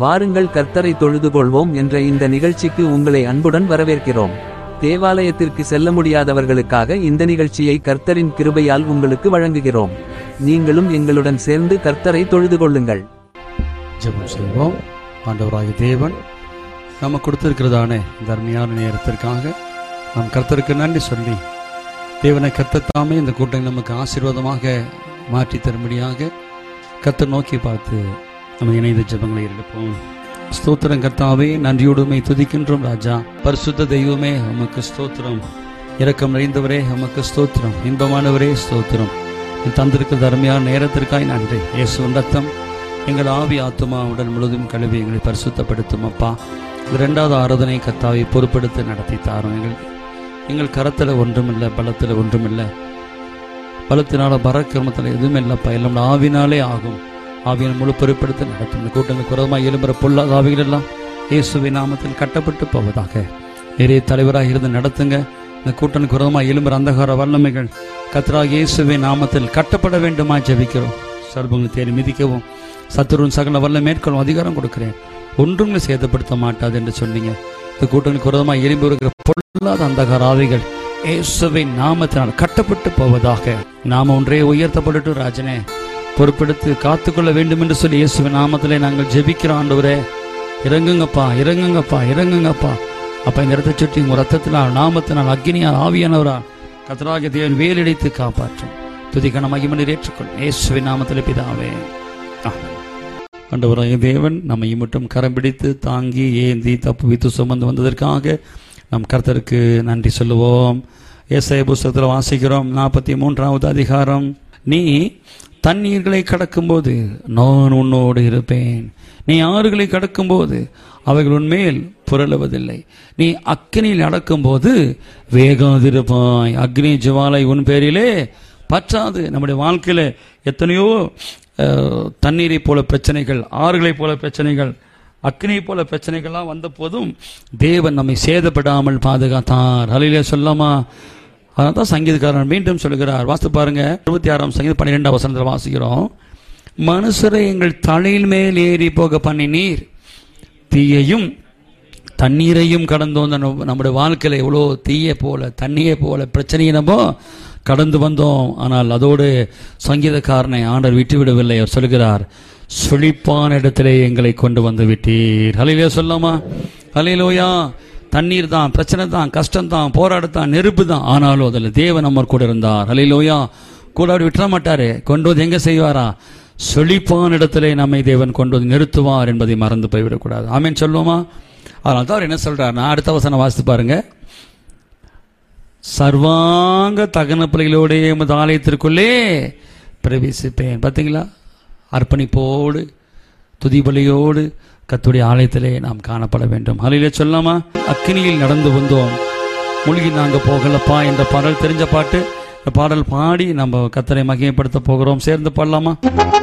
வாருங்கள் கர்த்தரை தொழுது கொள்வோம் என்ற இந்த நிகழ்ச்சிக்கு உங்களை அன்புடன் வரவேற்கிறோம் தேவாலயத்திற்கு செல்ல முடியாதவர்களுக்காக இந்த நிகழ்ச்சியை கர்த்தரின் கிருபையால் உங்களுக்கு வழங்குகிறோம் நீங்களும் எங்களுடன் சேர்ந்து கர்த்தரை தொழுது கொள்ளுங்கள் ஜெபம் செய்வோம் ஆண்டவராகிய தேவன் நம்ம கொடுத்திருக்கிறதான இந்த அருமையான நேரத்திற்காக நாம் கர்த்தருக்கு நன்றி சொல்லி தேவனை கர்த்தத்தாமே இந்த கூட்டம் நமக்கு ஆசீர்வாதமாக மாற்றி தரும்படியாக கர்த்தர் நோக்கி பார்த்து நம்ம இணைந்த ஜெபங்களை எடுப்போம் ஸ்தோத்திரம் கர்த்தாவே நன்றியோடுமை துதிக்கின்றோம் ராஜா பரிசுத்த தெய்வமே உமக்கு ஸ்தோத்திரம் இரக்கம் நிறைந்தவரே உமக்கு ஸ்தோத்திரம் இன்பமானவரே ஸ்தோத்திரம் நீ தந்திருக்கிற அருமையான நேரத்திற்காய் நன்றி இயேசுவின் ரத்தம் எங்கள் ஆவி ஆத்துமா உடல் முழுதும் கழுவி எங்களை பரிசுத்தப்படுத்தும் அப்பா இந்த ரெண்டாவது ஆராதனை கத்தாவை பொறுப்படுத்தி நடத்தி தாரும் எங்கள் எங்கள் கரத்தில் ஒன்றுமில்லை பலத்தில் ஒன்றுமில்லை பலத்தினால பரக்கிரமத்தில் எதுவும் இல்லைப்பா எல்லாம் ஆவினாலே ஆகும் ஆவியின் முழு பொறுப்படுத்தி நடத்தும் இந்த கூட்டங்கள் குரதமாக எழும்புற பொல்லாத ஆவிகள் எல்லாம் இயேசுவின் நாமத்தில் கட்டப்பட்டு போவதாக நிறைய தலைவராக இருந்து நடத்துங்க இந்த கூட்டம் குரதமாக எழும்புற அந்தகார வல்லமைகள் கத்ராக இயேசுவின் நாமத்தில் கட்டப்பட வேண்டுமா ஜெபிக்கிறோம் சர்பங்களை தேடி மிதிக்கவும் சத்துருவின் சகல வல்ல மேற்கொள்ளும் அதிகாரம் கொடுக்கிறேன் ஒன்றுங்களை சேதப்படுத்த மாட்டாது என்று சொன்னீங்க இந்த கூட்டங்கள் குரதமாக எழும்பி வருகிற பொல்லாத அந்தகார ஆவிகள் இயேசுவின் நாமத்தினால் கட்டப்பட்டு போவதாக நாம ஒன்றே உயர்த்தப்படட்டும் ராஜனே பொறுப்பெடுத்து காத்துக்கொள்ள வேண்டும் என்று சொல்லி இயேசுவின் நாமத்திலே நாங்கள் ஜெபிக்கிறோம் ஆண்டவரே இறங்குங்கப்பா இறங்குங்கப்பா இறங்குங்கப்பா அப்பா இந்த இடத்தை சுற்றி உங்க ரத்தத்தினால் நாமத்தினால் அக்னியால் ஆவியானவரால் கத்தராகிய தேவன் வேலடித்து காப்பாற்றும் துதிக்கண மகிமனை ஏற்றுக்கொள் இயேசுவின் நாமத்திலே பிதாவே ஆமென். ஆண்டவராகிய தேவன் நம்மை மட்டும் கரம் பிடித்து தாங்கி ஏந்தி தப்பு வைத்து சுமந்து வந்ததற்காக நம் கர்த்தருக்கு நன்றி சொல்லுவோம் ஏசாய புஸ்தகத்தில் வாசிக்கிறோம் நாற்பத்தி மூன்றாவது அதிகாரம் நீ தண்ணீர்களை கடக்கும்போது நான் உன்னோடு இருப்பேன் நீ ஆறுகளை கடக்கும்போது அவைகள் உன்மேல் புரளுவதில்லை நீ அக்னியில் நடக்கும்போது வேகாதிருப்பாய் அக்னி ஜுவாலை உன் பேரிலே பற்றாது நம்முடைய வாழ்க்கையில எத்தனையோ அஹ், தண்ணீரை போல பிரச்சனைகள் ஆறுகளைப் போல பிரச்சனைகள் அக்னியை போல பிரச்சனைகள்லாம் வந்த போதும் தேவன் நம்மை சேதப்படாமல் பாதுகாத்தார் அலையிலே சொல்லாமா அதான் தான் சங்கீதக்காரன் மீண்டும் சொல்லுகிறார் வாசித்து பாருங்க இருபத்தி ஆறாம் சங்கீதம் பன்னிரெண்டாம் வசனத்தில் வாசிக்கிறோம் மனுஷரை எங்கள் தலையில் மேல் ஏறி போக பண்ணினீர் தீயையும் தண்ணீரையும் கடந்து வந்த நம்ம- நம்முடைய வாழ்க்கையில எவ்வளோ தீய போல தண்ணியை போல பிரச்சனையை நம்ம கடந்து வந்தோம் ஆனால் அதோடு சங்கீதக்காரனை ஆண்டர் விட்டு விடவில்லை அவர் சொல்கிறார் சுழிப்பான இடத்திலே எங்களை கொண்டு வந்து விட்டீர் ஹலையிலே சொல்லாமா ஹலையிலோயா தண்ணீர் தான் பிரச்சனை தான் கஷ்டம் தான் போராட்டம் நெருப்பு தான் ஆனாலும் அதில் தேவன் நம்ம கூட இருந்தார் ஹலையிலோயா கூட அப்படி விட்டுற மாட்டாரு கொண்டு வந்து எங்க செய்வாரா செழிப்பான இடத்திலே நம்மை தேவன் கொண்டு வந்து நிறுத்துவார் என்பதை மறந்து போய்விடக்கூடாது ஆமேன் சொல்லுவோமா அதனால தான் அவர் என்ன சொல்றாருன்னா அடுத்த வசனம் வாசித்து பாருங்க சர்வாங்க தகன பிள்ளைகளோடைய எமது ஆலயத்திற்குள்ளே பிரவேசிப்பேன் பார்த்தீங்களா அர்ப்பணிப்போடு துதிபலியோடு கத்துடைய ஆலயத்திலே நாம் காணப்பட வேண்டும் ஹலிலே சொல்லாமா அக்கினியில் நடந்து வந்தோம் மூழ்கி நாங்க போகலப்பா என்ற பாடல் தெரிஞ்ச பாட்டு இந்த பாடல் பாடி நம்ம கத்தரை மகிமைப்படுத்த போகிறோம் சேர்ந்து பாடலாமா